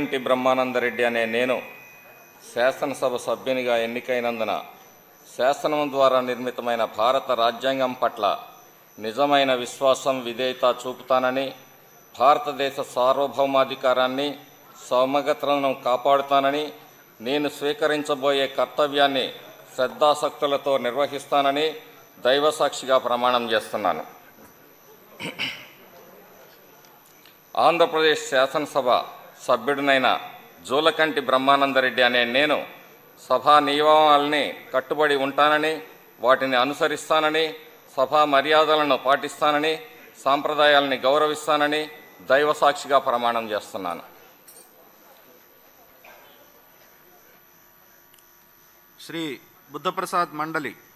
జోలకంటి బ్రహ్మానందరెడ్డి అనే నేను శాసనసభ సభ్యునిగా ఎన్నికైనందున శాసనం ద్వారా నిర్మితమైన భారత రాజ్యాంగం పట్ల నిజమైన విశ్వాసం విధేయత చూపుతానని భారతదేశ సార్వభౌమాధికారాన్ని సమగ్రతలను కాపాడుతానని నేను స్వీకరించబోయే కర్తవ్యాన్ని శ్రద్ధాసక్తులతో నిర్వహిస్తానని దైవసాక్షిగా ప్రమాణం చేస్తున్నాను ఆంధ్రప్రదేశ్ శాసనసభ సభ్యుడినైన జూలకంటి బ్రహ్మానందరెడ్డి అనే నేను సభా నియమావళిని కట్టుబడి ఉంటానని వాటిని అనుసరిస్తానని సభా మర్యాదలను పాటిస్తానని సాంప్రదాయాలని గౌరవిస్తానని దైవసాక్షిగా ప్రమాణం చేస్తున్నాను శ్రీ బుద్ధప్రసాద్ మండలి